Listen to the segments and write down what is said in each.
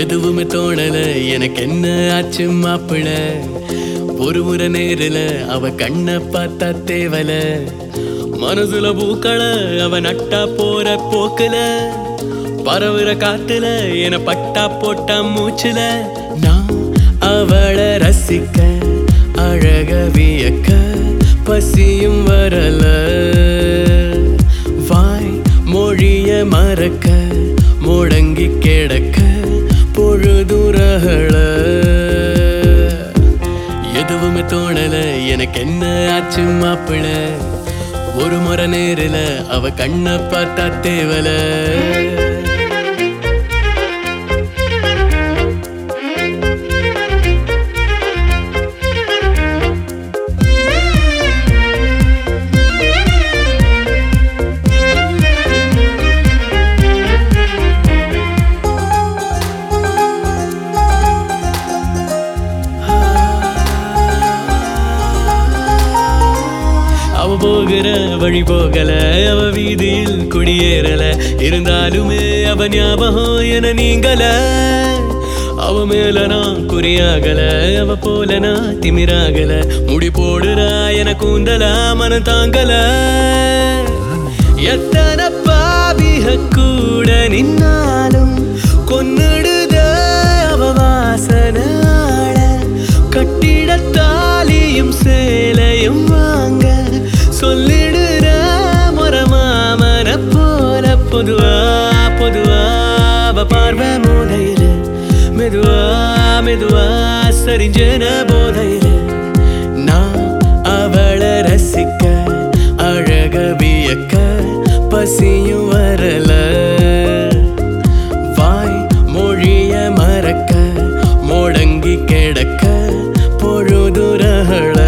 எதுவுமே தோணல எனக்கு என்ன ஆச்சு மாப்பிள ஒரு முறை நேரில் அவ கண்ணை பார்த்தா தேவல மனசுல பூக்கள அவ நட்டா போற போக்குல பரவுற காத்துல என பட்டா போட்டா மூச்சுல நான் அவளை ரசிக்க அழக வியக்க பசியும் வரல வாய் மொழிய மறக்க முடங்கி கிடக்க பொழுதுரகள எதுவுமே தோணல எனக்கு என்ன ஆச்சு மாப்பிள ஒரு முறை நேரில் அவ கண்ணை பார்த்தா தேவல அவ போகிற வழி போகல அவ வீதியில் குடியேறல இருந்தாலுமே அவ ஞாபகம் என நீங்கல அவ மேல நான் குறியாகல அவ போல நான் திமிராகல முடி போடுறா என கூந்தலா மன தாங்கல எத்தனை பாவிக கூட நின்னாலும் கொன்னுடுத அவ வாசனாள கட்டிடத்தாலியும் சேலையும் வாங்க சொல்லிடுற முறமாமன போல பொதுவா பொதுவா அவ பார்வை மோதையில மெதுவா மெதுவா சரிஞ்சன போதையில நான் அவளை ரசிக்க அழக வியக்க பசியும் வரல வாய் மொழிய மறக்க முடங்கி கிடக்க பொழுதுரகள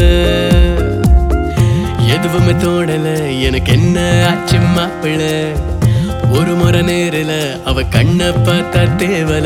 எதுவுமே தோணல எனக்கு என்ன ஆச்சு மாப்பிள ஒரு முறை நேரில் அவ கண்ணை பார்த்தா தேவல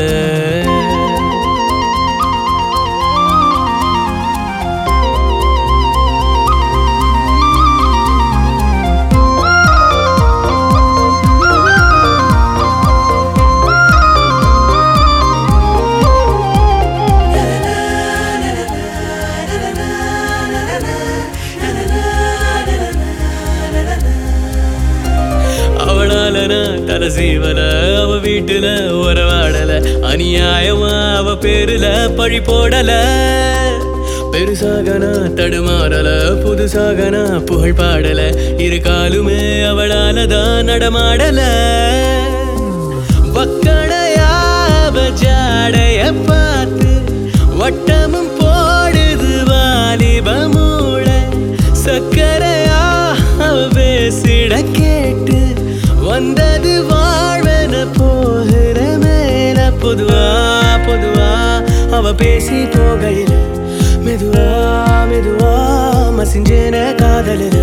அவளால நான் தலை சீவல அவ வீட்டுல உறவாடல அநியாயமா அவ பேருல பழி போடல பெருசாக நான் தடுமாறல புதுசாக நான் புகழ் பாடல இரு காலுமே அவளால தான் நடமாடல வக்கடையாவ ஜாடைய பார்த்து வட்டமும் போடுது வாலிப மூள சக்கரையா அவ பேசிட கேட்டு வந்தது வாழ்வென போகிற மேல பொதுவா பொதுவா அவ பேசி போகையில மெதுவா மெதுவா மசிஞ்சேன காதலில